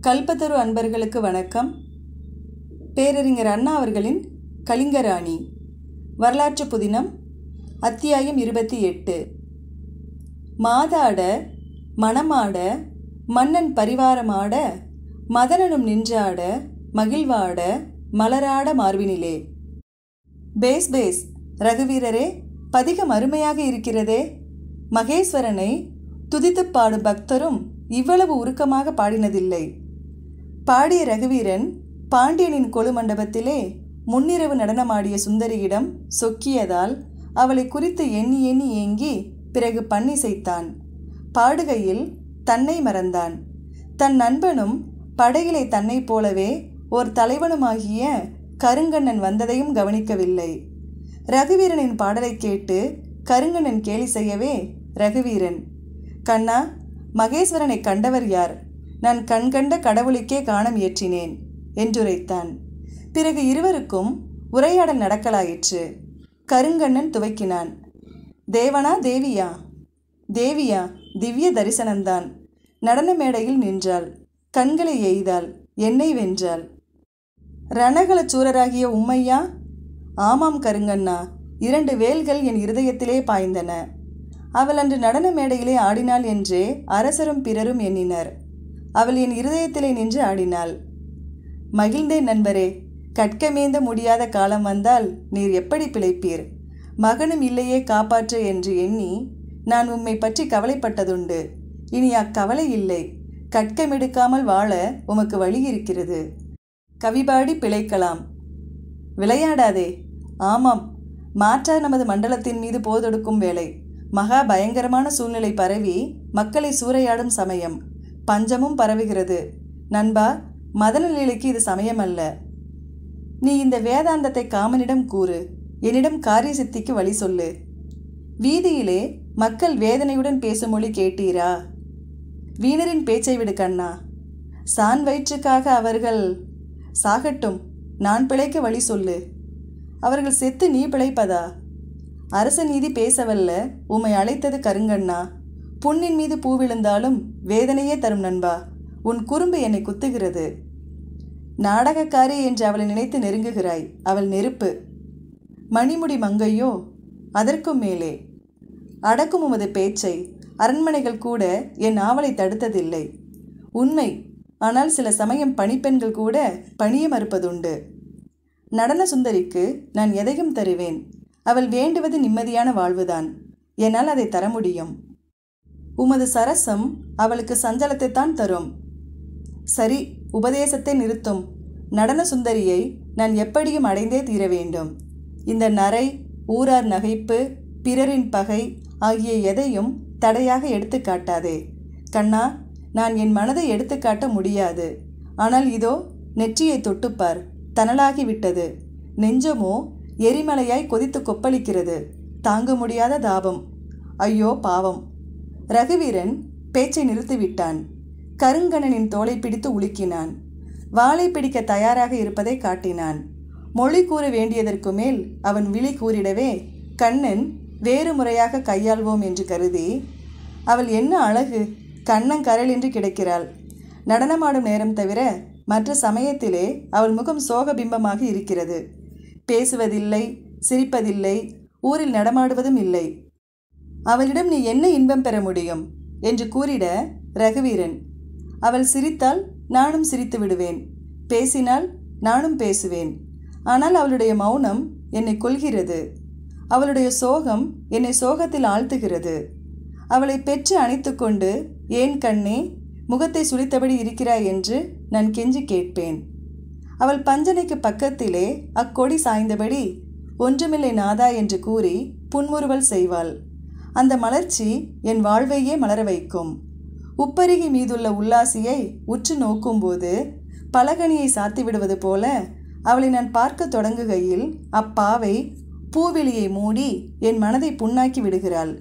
கல்பத்தரு அன்பர்களுக்கு வணக்கம் பேரறிஞர் அண்ணா அவர்களின் கலிங்கராணி வரலாற்று புதினம் அத்தியாயம் இருபத்தி எட்டு மாதாட மணமாட மன்னன் பரிவாரமாட மதனனும் நின்றாட மகிழ்வாட மலராட மார்பினிலே பேஸ் பேஸ் ரகுவீரரே பதிகம் அருமையாக இருக்கிறதே மகேஸ்வரனை துதித்துப் பாடும் பக்தரும் இவ்வளவு உருக்கமாக பாடினதில்லை பாடிய ரகுவீரன் பாண்டியனின் கொலு மண்டபத்திலே முன்னிரவு நடனமாடிய சுந்தரியிடம் சொக்கியதால் அவளை குறித்து எண்ணி எண்ணி ஏங்கி பிறகு பண்ணிசைத்தான் பாடுகையில் தன்னை மறந்தான் தன் நண்பனும் படகிலே தன்னைப் போலவே ஓர் தலைவனுமாகிய கருங்கண்ணன் வந்ததையும் கவனிக்கவில்லை ரகுவீரனின் பாடலை கேட்டு கருங்கண்ணன் கேலி செய்யவே ரகுவீரன் கண்ணா மகேஸ்வரனை கண்டவர் யார் நான் கண்கண்ட கடவுளுக்கே காணம் ஏற்றினேன் என்றுரைத்தான் பிறகு இருவருக்கும் உரையாடல் நடக்கலாயிற்று கருங்கண்ணன் துவக்கினான் தேவனா தேவியா தேவியா திவ்ய தரிசனம்தான் நடன மேடையில் நின்றாள் கண்களை எய்தாள் என்னை வென்றாள் ரணகல சூரராகிய உம்மையா ஆமாம் கருங்கண்ணா இரண்டு வேல்கள் என் இருதயத்திலே பாய்ந்தன அவள் அன்று நடன மேடையிலே ஆடினாள் என்றே அரசரும் பிறரும் எண்ணினர் அவள் என் இருதயத்திலே நின்று ஆடினாள் மகிழ்ந்தேன் நண்பரே கட்கமேந்த முடியாத காலம் வந்தால் நீர் எப்படி பிழைப்பீர் மகனும் இல்லையே காப்பாற்ற என்று எண்ணி நான் உம்மை பற்றி கவலைப்பட்டதுண்டு இனி அக்கவலை இல்லை கட்கமெடுக்காமல் வாழ உமக்கு வழி இருக்கிறது கவிபாடி பிழைக்கலாம் விளையாடாதே ஆமாம் மாற்றார் நமது மண்டலத்தின் மீது போதொடுக்கும் வேலை மகா பயங்கரமான சூழ்நிலை பரவி மக்களை சூறையாடும் சமயம் பஞ்சமும் பரவுகிறது நண்பா மதனலீலைக்கு இது சமயம் அல்ல நீ இந்த வேதாந்தத்தை காமனிடம் கூறு என்னிடம் காரிய சித்திக்கு வழி சொல்லு வீதியிலே மக்கள் வேதனையுடன் பேசும் மொழி கேட்டீரா வீணரின் பேச்சை விடு கண்ணா சான் வயிற்றுக்காக அவர்கள் சாகட்டும் நான் பிழைக்க வழி சொல்லு அவர்கள் செத்து நீ பிழைப்பதா அரச நீதி பேசவல்ல உம்மை அழைத்தது கருங்கண்ணா புண்ணின் மீது பூ விழுந்தாலும் வேதனையே தரும் நண்பா உன் குறும்பு என்னை குத்துகிறது நாடகக்காரி என்று அவளை நினைத்து நெருங்குகிறாய் அவள் நெருப்பு மணிமுடி மங்கையோ அதற்கும் மேலே அடக்கும் உமது பேச்சை அரண்மனைகள் கூட என் ஆவலை தடுத்ததில்லை உண்மை ஆனால் சில சமயம் பணிப்பெண்கள் கூட பணிய மறுப்பதுண்டு நடன சுந்தரிக்கு நான் எதையும் தருவேன் அவள் வேண்டுவது நிம்மதியான வாழ்வுதான் என்னால் அதை தர முடியும் உமது சரசம் அவளுக்கு சஞ்சலத்தைத்தான் தரும் சரி உபதேசத்தை நிறுத்தும் நடன சுந்தரியை நான் எப்படியும் அடைந்தே தீர வேண்டும் இந்த நரை ஊரார் நகைப்பு பிறரின் பகை ஆகிய எதையும் தடையாக எடுத்து காட்டாதே கண்ணா நான் என் மனதை எடுத்துக்காட்ட முடியாது ஆனால் இதோ நெற்றியை தொட்டுப்பார் தனலாகிவிட்டது நெஞ்சமோ எரிமலையாய் கொதித்து கொப்பளிக்கிறது தாங்க முடியாத தாபம் ஐயோ பாவம் ரகுவீரன் பேச்சை நிறுத்திவிட்டான் கருங்கண்ணனின் தோலை பிடித்து உலுக்கினான் வாளை பிடிக்க தயாராக இருப்பதை காட்டினான் மொழி கூற வேண்டியதற்கு மேல் அவன் விழி கூறிடவே கண்ணன் வேறு முறையாக கையாள்வோம் என்று கருதி அவள் என்ன அழகு கண்ணங்கரல் என்று கிடக்கிறாள் நடனமாடும் நேரம் தவிர மற்ற சமயத்திலே அவள் முகம் சோகபிம்பமாக இருக்கிறது பேசுவதில்லை சிரிப்பதில்லை ஊரில் நடமாடுவதும் இல்லை அவளிடம் நீ என்ன இன்பம் பெற முடியும் என்று கூறிட ரகுவீரன் அவள் சிரித்தால் நானும் சிரித்து விடுவேன் பேசினால் நானும் பேசுவேன் ஆனால் அவளுடைய மௌனம் என்னை கொள்கிறது அவளுடைய சோகம் என்னை சோகத்தில் ஆழ்த்துகிறது அவளை பெற்று அணைத்துக்கொண்டு ஏன் கண்ணே முகத்தை சுழித்தபடி இருக்கிறாய் என்று நான் கெஞ்சி கேட்பேன் அவள் பஞ்சனைக்கு பக்கத்திலே அக்கொடி சாய்ந்தபடி ஒன்றுமில்லை நாதா என்று கூறி புன்முறுவல் செய்வாள் அந்த மலர்ச்சி என் வாழ்வையே மலர வைக்கும் உப்பருகி மீதுள்ள உல்லாசியை உற்று நோக்கும்போது பலகனியை சாத்தி விடுவது போல அவளை நான் பார்க்க தொடங்குகையில் அப்பாவை பூவிழியை மூடி என் மனதை புண்ணாக்கி விடுகிறாள்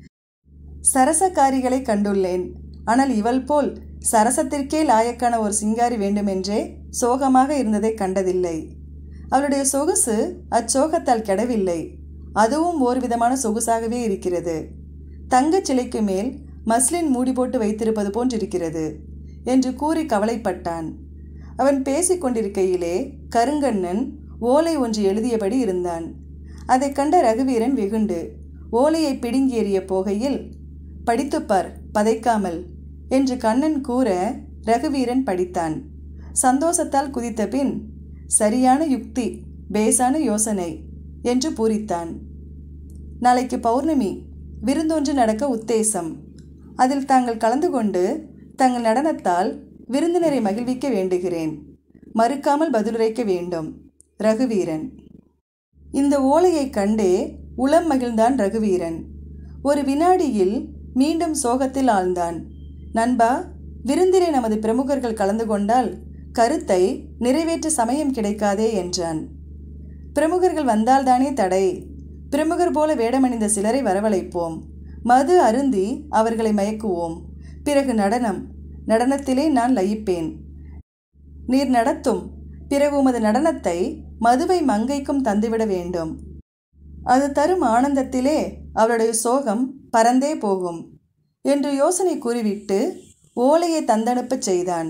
சரசக்காரிகளை கண்டுள்ளேன் ஆனால் இவள் போல் சரசத்திற்கே லாயக்கான ஒரு சிங்காரி வேண்டுமென்றே சோகமாக இருந்ததை கண்டதில்லை அவளுடைய சொகுசு அச்சோகத்தால் கெடவில்லை அதுவும் ஓர் விதமான சொகுசாகவே இருக்கிறது தங்கச் சிலைக்கு மேல் மஸ்லின் மூடி போட்டு வைத்திருப்பது போன்றிருக்கிறது என்று கூறி கவலைப்பட்டான் அவன் பேசிக் கொண்டிருக்கையிலே கருங்கண்ணன் ஓலை ஒன்று எழுதியபடி இருந்தான் அதைக் கண்ட ரகுவீரன் வெகுண்டு ஓலையை பிடுங்கி எறிய போகையில் படித்துப்பார் பதைக்காமல் என்று கண்ணன் கூற ரகுவீரன் படித்தான் சந்தோஷத்தால் குதித்த பின் சரியான யுக்தி பேசான யோசனை என்று பூரித்தான் நாளைக்கு பௌர்ணமி விருந்தொன்று நடக்க உத்தேசம் அதில் தாங்கள் கலந்து கொண்டு தங்கள் நடனத்தால் விருந்தினரை மகிழ்விக்க வேண்டுகிறேன் மறுக்காமல் பதிலுரைக்க வேண்டும் ரகுவீரன் இந்த ஓலையைக் கண்டே உளம் மகிழ்ந்தான் ரகுவீரன் ஒரு வினாடியில் மீண்டும் சோகத்தில் ஆழ்ந்தான் நண்பா விருந்திலே நமது பிரமுகர்கள் கலந்து கொண்டால் கருத்தை நிறைவேற்ற சமயம் கிடைக்காதே என்றான் பிரமுகர்கள் வந்தால்தானே தடை பிரமுகர் போல வேடமணிந்த சிலரை வரவழைப்போம் மது அருந்தி அவர்களை மயக்குவோம் பிறகு நடனம் நடனத்திலே நான் லயிப்பேன் நீர் நடத்தும் பிறகு உமது நடனத்தை மதுவை மங்கைக்கும் தந்துவிட வேண்டும் அது தரும் ஆனந்தத்திலே அவளுடைய சோகம் பறந்தே போகும் என்று யோசனை கூறிவிட்டு ஓலையை தந்தனுப்பச் செய்தான்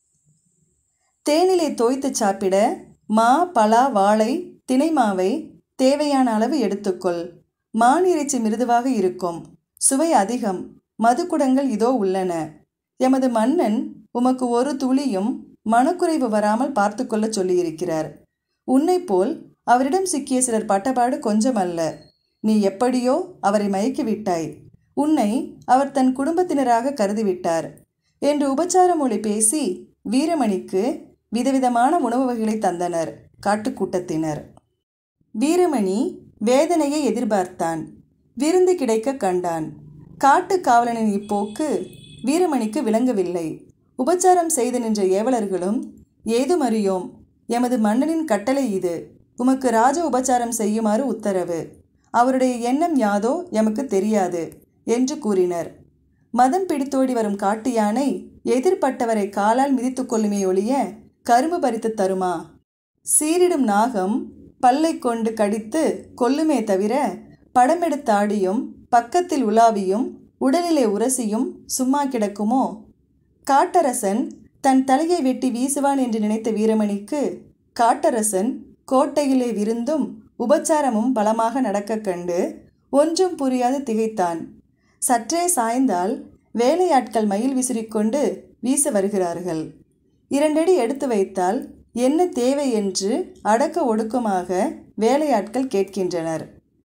தேனிலை தோய்த்து சாப்பிட மா பலா வாழை தினைமாவை தேவையான அளவு எடுத்துக்கொள் மான் இறைச்சி மிருதுவாக இருக்கும் சுவை அதிகம் மதுக்குடங்கள் இதோ உள்ளன எமது மன்னன் உமக்கு ஒரு துளியும் மனக்குறைவு வராமல் பார்த்து கொள்ளச் சொல்லியிருக்கிறார் உன்னை போல் அவரிடம் சிக்கிய சிலர் பட்டபாடு கொஞ்சமல்ல நீ எப்படியோ அவரை மயக்கி விட்டாய் உன்னை அவர் தன் குடும்பத்தினராக கருதிவிட்டார் என்று உபச்சார மொழி பேசி வீரமணிக்கு விதவிதமான உணவு வகைகளை தந்தனர் காட்டுக்கூட்டத்தினர் வீரமணி வேதனையை எதிர்பார்த்தான் விருந்து கிடைக்க கண்டான் காட்டு காவலனின் இப்போக்கு வீரமணிக்கு விளங்கவில்லை உபச்சாரம் செய்து நின்ற ஏவலர்களும் ஏதும் அறியோம் எமது மன்னனின் கட்டளை இது உமக்கு ராஜ உபச்சாரம் செய்யுமாறு உத்தரவு அவருடைய எண்ணம் யாதோ எமக்கு தெரியாது என்று கூறினர் மதம் பிடித்தோடி வரும் காட்டு யானை எதிர்பட்டவரை காலால் மிதித்துக் கொள்ளுமே ஒழிய கரும்பு பறித்து தருமா சீரிடும் நாகம் பல்லை கொண்டு கடித்து கொல்லுமே தவிர படமெடுத்தாடியும் பக்கத்தில் உலாவியும் உடலிலே உரசியும் சும்மா கிடக்குமோ காட்டரசன் தன் தலையை வெட்டி வீசுவான் என்று நினைத்த வீரமணிக்கு காட்டரசன் கோட்டையிலே விருந்தும் உபச்சாரமும் பலமாக நடக்கக் கண்டு ஒன்றும் புரியாது திகைத்தான் சற்றே சாய்ந்தால் வேலையாட்கள் மயில் விசிறிக்கொண்டு வீச வருகிறார்கள் இரண்டடி எடுத்து வைத்தால் என்ன தேவை என்று அடக்க ஒடுக்கமாக வேலையாட்கள் கேட்கின்றனர்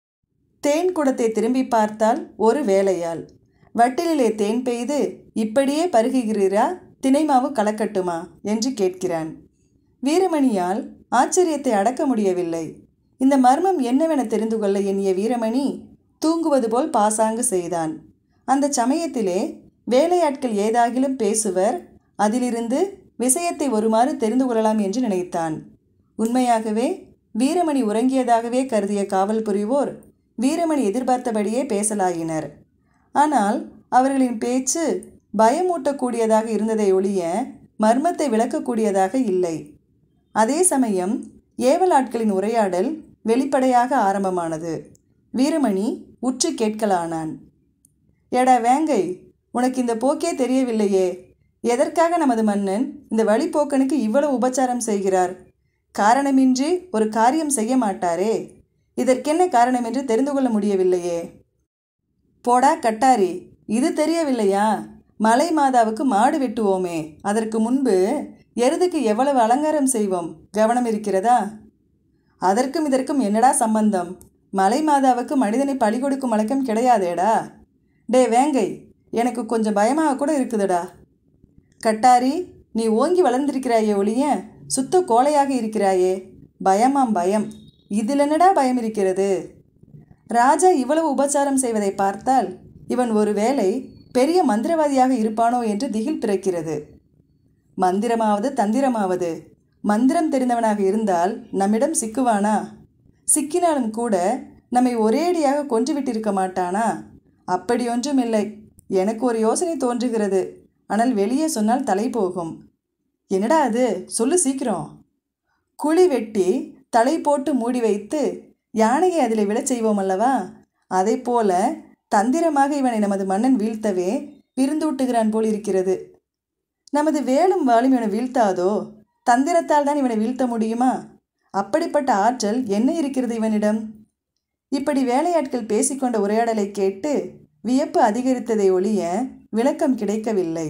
தேன் குடத்தை திரும்பி பார்த்தால் ஒரு வேலையால் வட்டிலிலே தேன் பெய்து இப்படியே பருகுகிறீரா தினைமாவு கலக்கட்டுமா என்று கேட்கிறான் வீரமணியால் ஆச்சரியத்தை அடக்க முடியவில்லை இந்த மர்மம் என்னவென தெரிந்து கொள்ள எண்ணிய வீரமணி தூங்குவது போல் பாசாங்கு செய்தான் அந்த சமயத்திலே வேலையாட்கள் ஏதாகிலும் பேசுவர் அதிலிருந்து விஷயத்தை ஒருமாறு தெரிந்து கொள்ளலாம் என்று நினைத்தான் உண்மையாகவே வீரமணி உறங்கியதாகவே கருதிய காவல் புரிவோர் வீரமணி எதிர்பார்த்தபடியே பேசலாயினர் ஆனால் அவர்களின் பேச்சு பயமூட்டக்கூடியதாக இருந்ததை ஒழிய மர்மத்தை விளக்கக்கூடியதாக இல்லை அதே சமயம் ஏவலாட்களின் உரையாடல் வெளிப்படையாக ஆரம்பமானது வீரமணி உற்று கேட்கலானான் எடா வேங்கை உனக்கு இந்த போக்கே தெரியவில்லையே எதற்காக நமது மன்னன் இந்த வழிப்போக்கனுக்கு இவ்வளவு உபச்சாரம் செய்கிறார் காரணமின்றி ஒரு காரியம் செய்ய மாட்டாரே இதற்கென்ன காரணம் என்று தெரிந்து கொள்ள முடியவில்லையே போடா கட்டாரி இது தெரியவில்லையா மலை மாதாவுக்கு மாடு வெட்டுவோமே அதற்கு முன்பு எருதுக்கு எவ்வளவு அலங்காரம் செய்வோம் கவனம் இருக்கிறதா அதற்கும் இதற்கும் என்னடா சம்பந்தம் மலை மாதாவுக்கு மனிதனை பழி கொடுக்கும் வழக்கம் கிடையாதேடா டே வேங்கை எனக்கு கொஞ்சம் பயமாக கூட இருக்குதுடா கட்டாரி நீ ஓங்கி வளர்ந்திருக்கிறாயே ஒளிய சுத்த கோலையாக இருக்கிறாயே பயமாம் பயம் இதில் என்னடா பயம் இருக்கிறது ராஜா இவ்வளவு உபச்சாரம் செய்வதை பார்த்தால் இவன் ஒருவேளை பெரிய மந்திரவாதியாக இருப்பானோ என்று திகில் பிறக்கிறது மந்திரமாவது தந்திரமாவது மந்திரம் தெரிந்தவனாக இருந்தால் நம்மிடம் சிக்குவானா சிக்கினாலும் கூட நம்மை ஒரேடியாக கொன்றுவிட்டிருக்க மாட்டானா அப்படியொன்றும் இல்லை எனக்கு ஒரு யோசனை தோன்றுகிறது ஆனால் வெளியே சொன்னால் தலை போகும் என்னடா அது சொல்லு சீக்கிரம் குழி வெட்டி தலை போட்டு மூடி வைத்து யானையை அதில் விழச் செய்வோம் அல்லவா அதை போல தந்திரமாக இவனை நமது மன்னன் வீழ்த்தவே விருந்தூட்டுகிறான் போல் இருக்கிறது நமது வேலும் வாளும் இவனை வீழ்த்தாதோ தந்திரத்தால் தான் இவனை வீழ்த்த முடியுமா அப்படிப்பட்ட ஆற்றல் என்ன இருக்கிறது இவனிடம் இப்படி வேலையாட்கள் பேசிக்கொண்ட உரையாடலை கேட்டு வியப்பு அதிகரித்ததை ஒழிய விளக்கம் கிடைக்கவில்லை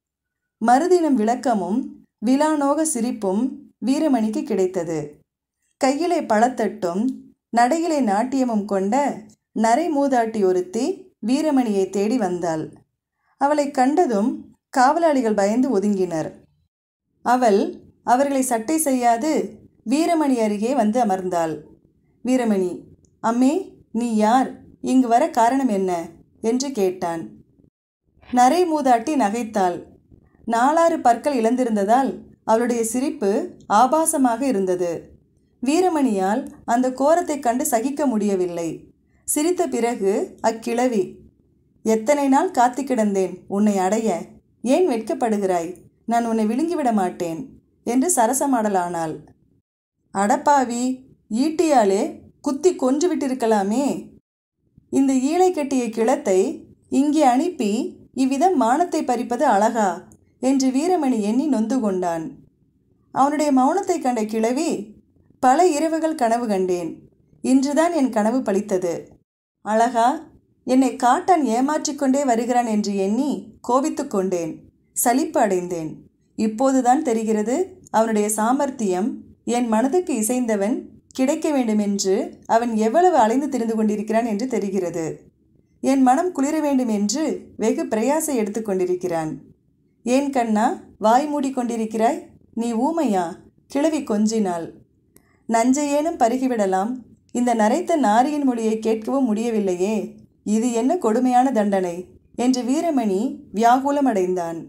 மறுதினம் விளக்கமும் விலானோக சிரிப்பும் வீரமணிக்கு கிடைத்தது கையிலே பழத்தட்டும் நடையிலே நாட்டியமும் கொண்ட நரை மூதாட்டி ஒருத்தி வீரமணியை தேடி வந்தாள் அவளை கண்டதும் காவலாளிகள் பயந்து ஒதுங்கினர் அவள் அவர்களை சட்டை செய்யாது வீரமணி அருகே வந்து அமர்ந்தாள் வீரமணி அம்மே நீ யார் இங்கு வர காரணம் என்ன என்று கேட்டான் நரை மூதாட்டி நகைத்தாள் நாலாறு பற்கள் இழந்திருந்ததால் அவளுடைய சிரிப்பு ஆபாசமாக இருந்தது வீரமணியால் அந்த கோரத்தைக் கண்டு சகிக்க முடியவில்லை சிரித்த பிறகு அக்கிழவி எத்தனை நாள் காத்து கிடந்தேன் உன்னை அடைய ஏன் வெட்கப்படுகிறாய் நான் உன்னை விழுங்கிவிட மாட்டேன் என்று சரசமாடலானாள் அடப்பாவி ஈட்டியாலே குத்தி கொன்று விட்டிருக்கலாமே இந்த ஈழை கட்டிய கிளத்தை இங்கே அனுப்பி இவ்விதம் மானத்தை பறிப்பது அழகா என்று வீரமணி எண்ணி நொந்து கொண்டான் அவனுடைய மௌனத்தை கண்ட கிழவி பல இரவுகள் கனவு கண்டேன் இன்றுதான் என் கனவு பலித்தது அழகா என்னை காட்டான் ஏமாற்றிக்கொண்டே வருகிறான் என்று எண்ணி கோபித்துக் கொண்டேன் சலிப்பு அடைந்தேன் இப்போதுதான் தெரிகிறது அவனுடைய சாமர்த்தியம் என் மனதுக்கு இசைந்தவன் கிடைக்க வேண்டுமென்று அவன் எவ்வளவு அலைந்து திரிந்து கொண்டிருக்கிறான் என்று தெரிகிறது என் மனம் குளிர வேண்டும் என்று வெகு பிரயாசை எடுத்துக்கொண்டிருக்கிறான் ஏன் கண்ணா வாய் மூடிக்கொண்டிருக்கிறாய் நீ ஊமையா கிழவி கொஞ்சினாள் நஞ்சையேனும் பருகிவிடலாம் இந்த நரைத்த நாரியின் மொழியை கேட்கவும் முடியவில்லையே இது என்ன கொடுமையான தண்டனை என்று வீரமணி வியாகுலமடைந்தான்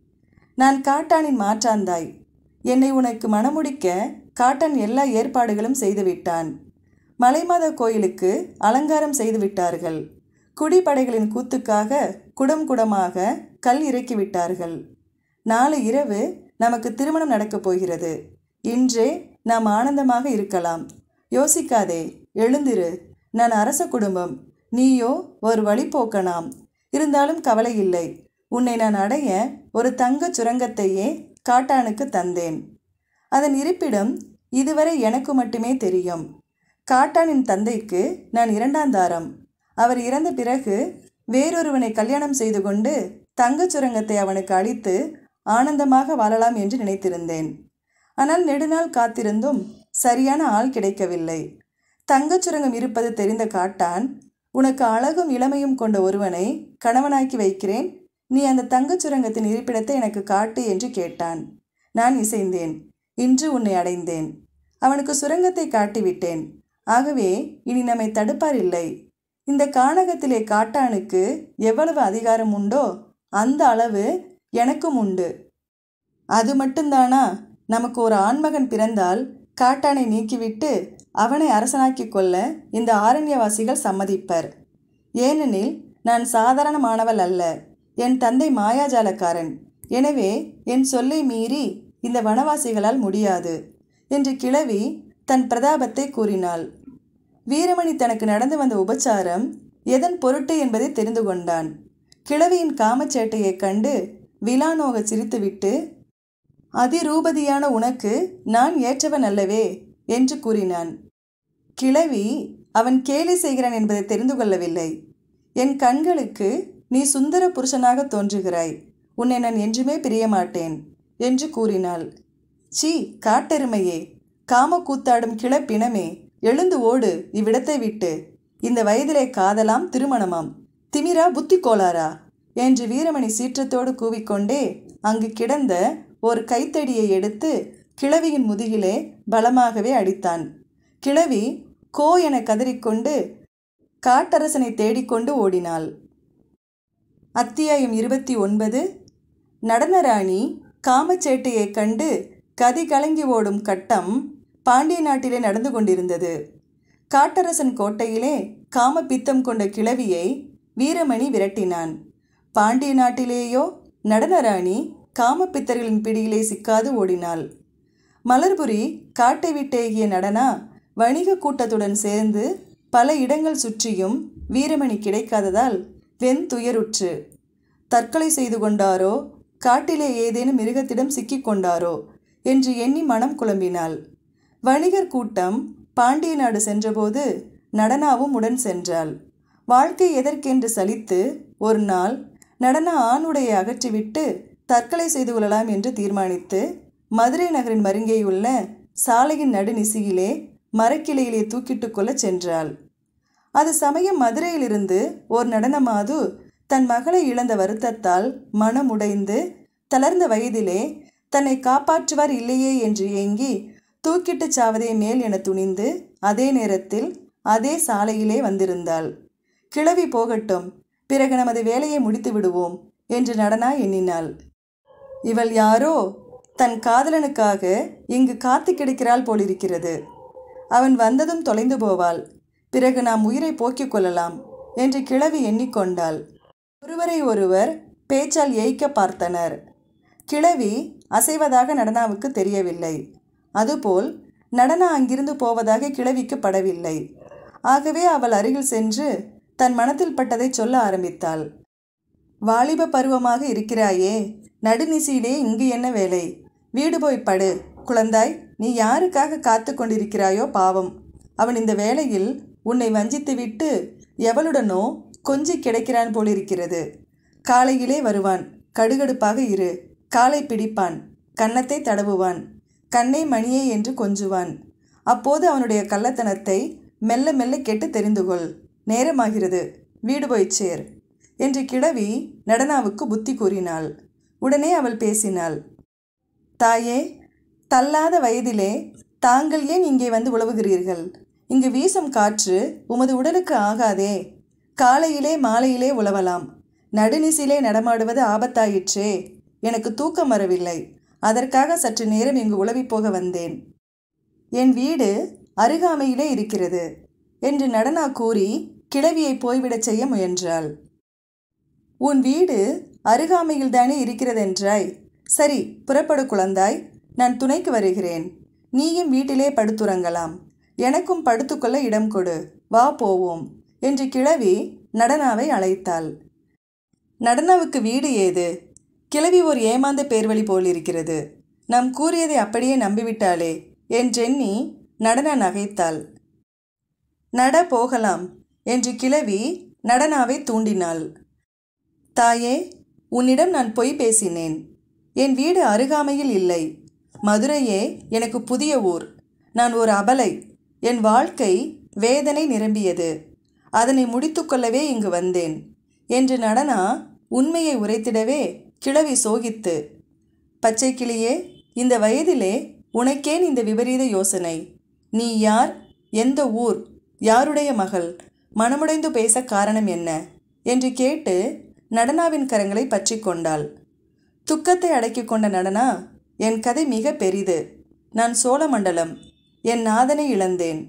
நான் காட்டானின் மாற்றாந்தாய் என்னை உனக்கு மணமுடிக்க காட்டன் எல்லா ஏற்பாடுகளும் செய்துவிட்டான் மலைமாத கோயிலுக்கு அலங்காரம் செய்து விட்டார்கள் குடிப்படைகளின் கூத்துக்காக குடம் குடமாக கல் இறக்கி விட்டார்கள் நாளை இரவு நமக்கு திருமணம் நடக்கப் போகிறது இன்றே நாம் ஆனந்தமாக இருக்கலாம் யோசிக்காதே எழுந்திரு நான் அரச குடும்பம் நீயோ ஒரு வழிபோக்கனாம் இருந்தாலும் கவலை இல்லை உன்னை நான் அடைய ஒரு தங்கச் சுரங்கத்தையே காட்டானுக்கு தந்தேன் அதன் இருப்பிடம் இதுவரை எனக்கு மட்டுமே தெரியும் காட்டானின் தந்தைக்கு நான் இரண்டாந்தாரம் அவர் இறந்த பிறகு வேறொருவனை கல்யாணம் செய்து கொண்டு தங்கச் சுரங்கத்தை அவனுக்கு அளித்து ஆனந்தமாக வாழலாம் என்று நினைத்திருந்தேன் ஆனால் நெடுநாள் காத்திருந்தும் சரியான ஆள் கிடைக்கவில்லை தங்கச் சுரங்கம் இருப்பது தெரிந்த காட்டான் உனக்கு அழகும் இளமையும் கொண்ட ஒருவனை கணவனாக்கி வைக்கிறேன் நீ அந்த தங்கச் சுரங்கத்தின் இருப்பிடத்தை எனக்கு காட்டு என்று கேட்டான் நான் இசைந்தேன் இன்று உன்னை அடைந்தேன் அவனுக்கு சுரங்கத்தை காட்டிவிட்டேன் ஆகவே இனி நம்மை தடுப்பார் இல்லை இந்த கானகத்திலே காட்டானுக்கு எவ்வளவு அதிகாரம் உண்டோ அந்த அளவு எனக்கும் உண்டு அது மட்டும்தானா நமக்கு ஒரு ஆண்மகன் பிறந்தால் காட்டானை நீக்கிவிட்டு அவனை அரசனாக்கி கொள்ள இந்த ஆரண்யவாசிகள் சம்மதிப்பர் ஏனெனில் நான் சாதாரணமானவள் அல்ல என் தந்தை மாயாஜாலக்காரன் எனவே என் சொல்லை மீறி இந்த வனவாசிகளால் முடியாது என்று கிழவி தன் பிரதாபத்தை கூறினாள் வீரமணி தனக்கு நடந்து வந்த உபச்சாரம் எதன் பொருட்டு என்பதை தெரிந்து கொண்டான் கிழவியின் காமச்சேட்டையைக் கண்டு விலானோக சிரித்துவிட்டு அதிரூபதியான உனக்கு நான் ஏற்றவன் அல்லவே என்று கூறினான் கிழவி அவன் கேலி செய்கிறான் என்பதை தெரிந்து கொள்ளவில்லை என் கண்களுக்கு நீ சுந்தர புருஷனாக தோன்றுகிறாய் உன்னை நான் என்றுமே பிரிய மாட்டேன் என்று கூறினாள் சீ காட்டெருமையே காம கூத்தாடும் கிளப்பினமே எழுந்து ஓடு இவ்விடத்தை விட்டு இந்த வயதிலே காதலாம் திருமணமாம் திமிரா புத்தி கோளாரா என்று வீரமணி சீற்றத்தோடு கூவிக்கொண்டே அங்கு கிடந்த ஒரு கைத்தடியை எடுத்து கிழவியின் முதுகிலே பலமாகவே அடித்தான் கிழவி கோ என கதறிக்கொண்டு காட்டரசனை தேடிக்கொண்டு ஓடினாள் அத்தியாயம் இருபத்தி ஒன்பது நடனராணி காமச்சேட்டையைக் கண்டு கதி கலங்கி ஓடும் கட்டம் பாண்டிய நாட்டிலே நடந்து கொண்டிருந்தது காட்டரசன் கோட்டையிலே காம பித்தம் கொண்ட கிழவியை வீரமணி விரட்டினான் பாண்டிய நாட்டிலேயோ நடனராணி காமப்பித்தர்களின் பிடியிலே சிக்காது ஓடினாள் மலர்புரி காட்டை விட்டேகிய நடனா வணிக கூட்டத்துடன் சேர்ந்து பல இடங்கள் சுற்றியும் வீரமணி கிடைக்காததால் வெண்துயருற்று தற்கொலை செய்து கொண்டாரோ காட்டிலே ஏதேனும் மிருகத்திடம் சிக்கிக் கொண்டாரோ என்று எண்ணி மனம் குழம்பினாள் வணிகர் கூட்டம் பாண்டிய நாடு சென்றபோது நடனாவும் உடன் சென்றாள் வாழ்க்கை எதற்கென்று சலித்து ஒரு நாள் நடனா ஆணுடையை அகற்றிவிட்டு தற்கொலை செய்து கொள்ளலாம் என்று தீர்மானித்து மதுரை நகரின் மருங்கேயுள்ள சாலையின் நடுநிசியிலே மரக்கிளையிலே தூக்கிட்டு கொள்ளச் சென்றாள் அது சமயம் மதுரையிலிருந்து ஓர் நடனமாது தன் மகளை இழந்த வருத்தத்தால் மனமுடைந்து தளர்ந்த வயதிலே தன்னை காப்பாற்றுவார் இல்லையே என்று ஏங்கி தூக்கிட்டுச் சாவதே மேல் என துணிந்து அதே நேரத்தில் அதே சாலையிலே வந்திருந்தாள் கிளவி போகட்டும் பிறகு நமது வேலையை முடித்து விடுவோம் என்று நடனா எண்ணினாள் இவள் யாரோ தன் காதலனுக்காக இங்கு காத்து கிடக்கிறாள் போலிருக்கிறது அவன் வந்ததும் தொலைந்து போவாள் பிறகு நாம் உயிரை போக்கிக் கொள்ளலாம் என்று கிழவி எண்ணிக்கொண்டாள் ஒருவரை ஒருவர் பேச்சால் ஏய்க்க பார்த்தனர் கிழவி அசைவதாக நடனாவுக்கு தெரியவில்லை அதுபோல் நடனா அங்கிருந்து போவதாக கிழவிக்கு படவில்லை ஆகவே அவள் அருகில் சென்று தன் மனத்தில் பட்டதை சொல்ல ஆரம்பித்தாள் வாலிப பருவமாக இருக்கிறாயே நடுநிசியிலே இங்கு என்ன வேலை வீடு போய் படு குழந்தாய் நீ யாருக்காக காத்து கொண்டிருக்கிறாயோ பாவம் அவன் இந்த வேளையில் உன்னை வஞ்சித்துவிட்டு எவளுடனோ கொஞ்சி கிடைக்கிறான் போலிருக்கிறது காலையிலே வருவான் கடுகடுப்பாக இரு காலை பிடிப்பான் கன்னத்தை தடவுவான் கண்ணே மணியே என்று கொஞ்சுவான் அப்போது அவனுடைய கள்ளத்தனத்தை மெல்ல மெல்ல கேட்டு தெரிந்து கொள் நேரமாகிறது வீடு போய்ச் சேர் என்று கிழவி நடனாவுக்கு புத்தி கூறினாள் உடனே அவள் பேசினாள் தாயே தள்ளாத வயதிலே தாங்கள் ஏன் இங்கே வந்து உழவுகிறீர்கள் இங்கு வீசும் காற்று உமது உடலுக்கு ஆகாதே காலையிலே மாலையிலே உழவலாம் நடுநிசிலே நடமாடுவது ஆபத்தாயிற்றே எனக்கு தூக்கம் வரவில்லை அதற்காக சற்று நேரம் இங்கு உழவி போக வந்தேன் என் வீடு அருகாமையிலே இருக்கிறது என்று நடனா கூறி கிழவியை போய்விடச் செய்ய முயன்றாள் உன் வீடு அருகாமையில்தானே இருக்கிறதென்றாய் சரி புறப்படு குழந்தாய் நான் துணைக்கு வருகிறேன் நீயும் வீட்டிலே படுத்துறங்கலாம் எனக்கும் படுத்துக்கொள்ள இடம் கொடு வா போவோம் என்று கிழவி நடனாவை அழைத்தாள் நடனாவுக்கு வீடு ஏது கிழவி ஒரு ஏமாந்த பேர்வழி போலிருக்கிறது நாம் கூறியதை அப்படியே நம்பிவிட்டாளே என்றெண்ணி நடனா நகைத்தாள் நட போகலாம் என்று கிழவி நடனாவை தூண்டினாள் தாயே உன்னிடம் நான் பொய் பேசினேன் என் வீடு அருகாமையில் இல்லை மதுரையே எனக்கு புதிய ஊர் நான் ஒரு அபலை என் வாழ்க்கை வேதனை நிரம்பியது அதனை முடித்துக்கொள்ளவே இங்கு வந்தேன் என்று நடனா உண்மையை உரைத்திடவே கிழவி சோகித்து பச்சை கிளியே இந்த வயதிலே உனக்கேன் இந்த விபரீத யோசனை நீ யார் எந்த ஊர் யாருடைய மகள் மனமுடைந்து பேச காரணம் என்ன என்று கேட்டு நடனாவின் கரங்களை பற்றி கொண்டாள் துக்கத்தை அடக்கிக் கொண்ட நடனா என் கதை மிக பெரிது நான் சோழமண்டலம் என் நாதனை இழந்தேன்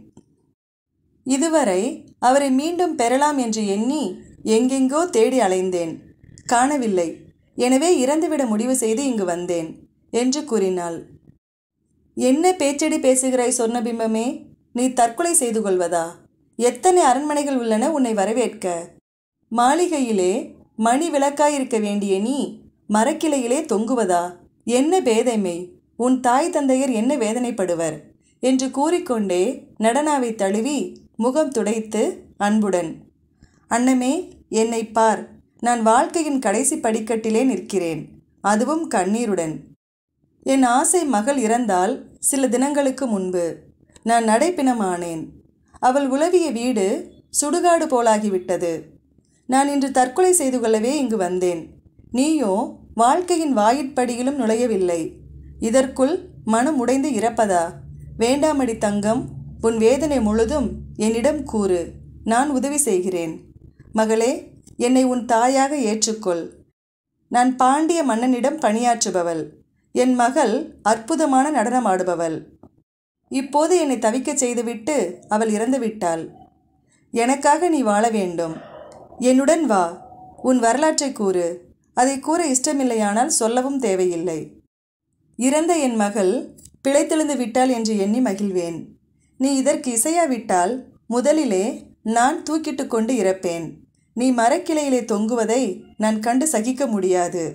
இதுவரை அவரை மீண்டும் பெறலாம் என்று எண்ணி எங்கெங்கோ தேடி அலைந்தேன் காணவில்லை எனவே இறந்துவிட முடிவு செய்து இங்கு வந்தேன் என்று கூறினாள் என்ன பேச்சடி பேசுகிறாய் சொன்ன பிம்பமே நீ தற்கொலை செய்து கொள்வதா எத்தனை அரண்மனைகள் உள்ளன உன்னை வரவேற்க மாளிகையிலே மணி விளக்காயிருக்க வேண்டிய நீ மரக்கிளையிலே தொங்குவதா என்ன பேதைமை உன் தாய் தந்தையர் என்ன வேதனைப்படுவர் என்று கூறிக்கொண்டே நடனாவை தழுவி முகம் துடைத்து அன்புடன் அன்னமே என்னை பார் நான் வாழ்க்கையின் கடைசி படிக்கட்டிலே நிற்கிறேன் அதுவும் கண்ணீருடன் என் ஆசை மகள் இறந்தால் சில தினங்களுக்கு முன்பு நான் நடைப்பிணமானேன் அவள் உலவிய வீடு சுடுகாடு போலாகிவிட்டது நான் இன்று தற்கொலை செய்து கொள்ளவே இங்கு வந்தேன் நீயோ வாழ்க்கையின் வாயிற்படியிலும் நுழையவில்லை இதற்குள் மனம் உடைந்து இறப்பதா வேண்டாமடி தங்கம் உன் வேதனை முழுதும் என்னிடம் கூறு நான் உதவி செய்கிறேன் மகளே என்னை உன் தாயாக ஏற்றுக்கொள் நான் பாண்டிய மன்னனிடம் பணியாற்றுபவள் என் மகள் அற்புதமான நடனமாடுபவள் இப்போது என்னை தவிக்கச் செய்துவிட்டு அவள் இறந்து விட்டாள் எனக்காக நீ வாழ வேண்டும் என்னுடன் வா உன் வரலாற்றை கூறு அதை கூற இஷ்டமில்லையானால் சொல்லவும் தேவையில்லை இறந்த என் மகள் பிழைத்தெழுந்து விட்டாள் என்று எண்ணி மகிழ்வேன் நீ இதற்கு இசையாவிட்டால் முதலிலே நான் தூக்கிட்டு கொண்டு இறப்பேன் நீ மரக்கிளையிலே தொங்குவதை நான் கண்டு சகிக்க முடியாது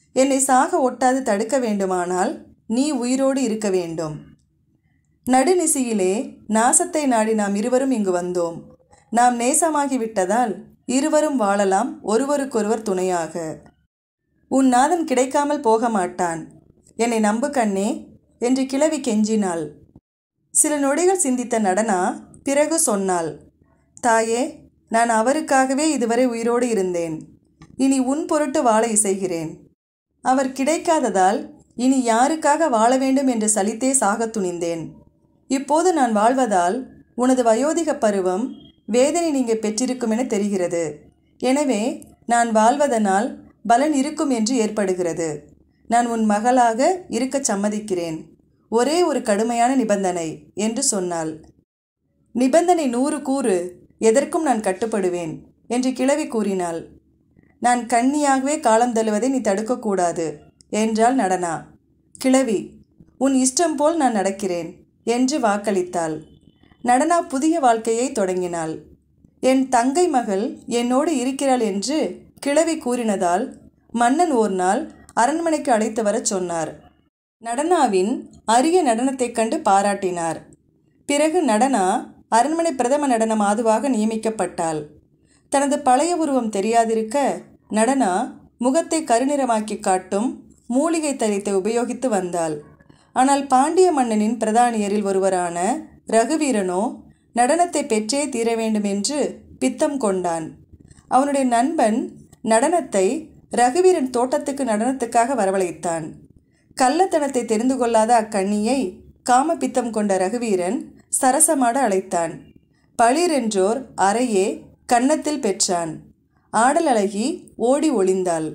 என்னை சாக ஒட்டாது தடுக்க வேண்டுமானால் நீ உயிரோடு இருக்க வேண்டும் நடுநிசியிலே நாசத்தை நாடி நாம் இருவரும் இங்கு வந்தோம் நாம் நேசமாகிவிட்டதால் இருவரும் வாழலாம் ஒருவருக்கொருவர் துணையாக உன் நாதன் கிடைக்காமல் போக மாட்டான் என்னை நம்பு கண்ணே என்று கிழவி கெஞ்சினாள் சில நொடிகள் சிந்தித்த நடனா பிறகு சொன்னாள் தாயே நான் அவருக்காகவே இதுவரை உயிரோடு இருந்தேன் இனி உன் பொருட்டு வாழ இசைகிறேன் அவர் கிடைக்காததால் இனி யாருக்காக வாழ வேண்டும் என்று சலித்தே சாகத் துணிந்தேன் இப்போது நான் வாழ்வதால் உனது வயோதிக பருவம் வேதனை நீங்க பெற்றிருக்கும் என தெரிகிறது எனவே நான் வாழ்வதனால் பலன் இருக்கும் என்று ஏற்படுகிறது நான் உன் மகளாக இருக்கச் சம்மதிக்கிறேன் ஒரே ஒரு கடுமையான நிபந்தனை என்று சொன்னாள் நிபந்தனை நூறு கூறு எதற்கும் நான் கட்டுப்படுவேன் என்று கிழவி கூறினாள் நான் கண்ணியாகவே காலம் தள்ளுவதை நீ தடுக்கக்கூடாது என்றாள் நடனா கிழவி உன் இஷ்டம் போல் நான் நடக்கிறேன் என்று வாக்களித்தாள் நடனா புதிய வாழ்க்கையை தொடங்கினாள் என் தங்கை மகள் என்னோடு இருக்கிறாள் என்று கிழவி கூறினதால் மன்னன் ஓர் நாள் அரண்மனைக்கு அழைத்து வரச் சொன்னார் நடனாவின் அரிய நடனத்தைக் கண்டு பாராட்டினார் பிறகு நடனா அரண்மனை பிரதம நடன மாதுவாக நியமிக்கப்பட்டாள் தனது பழைய உருவம் தெரியாதிருக்க நடனா முகத்தை கருநிறமாக்கி காட்டும் மூலிகை தரித்தை உபயோகித்து வந்தாள் ஆனால் பாண்டிய மன்னனின் பிரதானியரில் ஒருவரான ரகுவீரனோ நடனத்தை பெற்றே தீர வேண்டும் என்று பித்தம் கொண்டான் அவனுடைய நண்பன் நடனத்தை ரகுவீரன் தோட்டத்துக்கு நடனத்துக்காக வரவழைத்தான் கள்ளத்தனத்தை தெரிந்து கொள்ளாத அக்கண்ணியை காமபித்தம் கொண்ட ரகுவீரன் சரசமாட அழைத்தான் பளிரென்றோர் அறையே கன்னத்தில் பெற்றான் ஆடல் அழகி ஓடி ஒளிந்தாள்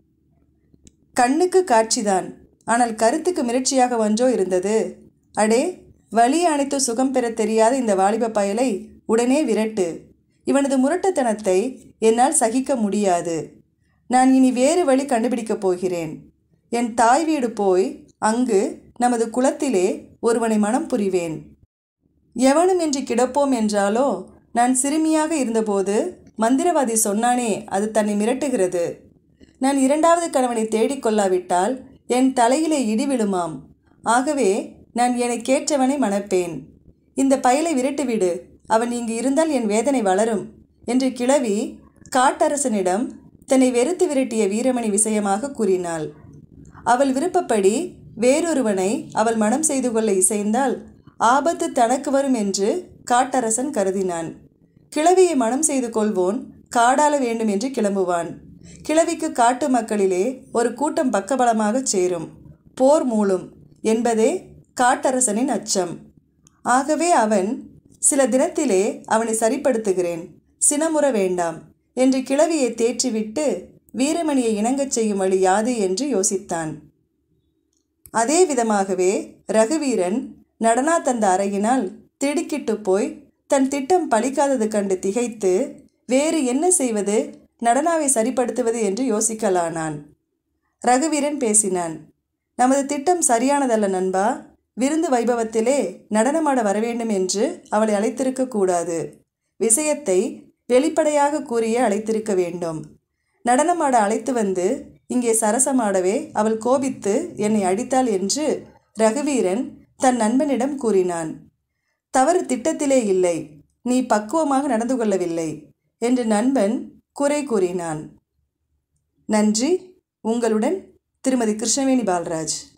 கண்ணுக்கு காட்சிதான் ஆனால் கருத்துக்கு மிரட்சியாக ஒன்றோ இருந்தது அடே வழி அணைத்து சுகம் பெறத் தெரியாத இந்த வாலிப பயலை உடனே விரட்டு இவனது முரட்டுத்தனத்தை என்னால் சகிக்க முடியாது நான் இனி வேறு வழி கண்டுபிடிக்கப் போகிறேன் என் தாய் வீடு போய் அங்கு நமது குலத்திலே ஒருவனை மனம் புரிவேன் எவனுமின்றி கிடப்போம் என்றாலோ நான் சிறுமியாக இருந்தபோது மந்திரவாதி சொன்னானே அது தன்னை மிரட்டுகிறது நான் இரண்டாவது கணவனை தேடிக்கொள்ளாவிட்டால் என் தலையிலே இடி விழுமாம் ஆகவே நான் எனக்கேற்றவனை மணப்பேன் இந்த பயலை விரட்டிவிடு அவன் இங்கு இருந்தால் என் வேதனை வளரும் என்று கிழவி காட்டரசனிடம் தன்னை வெறுத்து விரட்டிய வீரமணி விஷயமாக கூறினாள் அவள் விருப்பப்படி வேறொருவனை அவள் மனம் செய்து கொள்ள இசைந்தால் ஆபத்து தனக்கு வரும் என்று காட்டரசன் கருதினான் கிழவியை மனம் செய்து கொள்வோன் காடாள வேண்டும் என்று கிளம்புவான் கிழவிக்கு காட்டு மக்களிலே ஒரு கூட்டம் பக்கபலமாகச் சேரும் போர் மூளும் என்பதே காட்டரசனின் அச்சம் ஆகவே அவன் சில தினத்திலே அவனை சரிப்படுத்துகிறேன் சினமுற வேண்டாம் என்று கிழவியை தேற்றிவிட்டு வீரமணியை இணங்கச் செய்யும் வழி யாது என்று யோசித்தான் அதே விதமாகவே ரகுவீரன் நடனா தந்த அறையினால் திடுக்கிட்டு போய் தன் திட்டம் பலிக்காதது கண்டு திகைத்து வேறு என்ன செய்வது நடனாவை சரிப்படுத்துவது என்று யோசிக்கலானான் ரகுவீரன் பேசினான் நமது திட்டம் சரியானதல்ல நண்பா விருந்து வைபவத்திலே நடனமாட வரவேண்டும் என்று அவளை அழைத்திருக்க கூடாது விஷயத்தை வெளிப்படையாக கூறியே அழைத்திருக்க வேண்டும் நடனமாட அழைத்து வந்து இங்கே சரசமாடவே அவள் கோபித்து என்னை அடித்தாள் என்று ரகுவீரன் தன் நண்பனிடம் கூறினான் தவறு திட்டத்திலே இல்லை நீ பக்குவமாக நடந்து கொள்ளவில்லை என்று நண்பன் குறை கூறினான் நன்றி உங்களுடன் திருமதி கிருஷ்ணவேணி பால்ராஜ்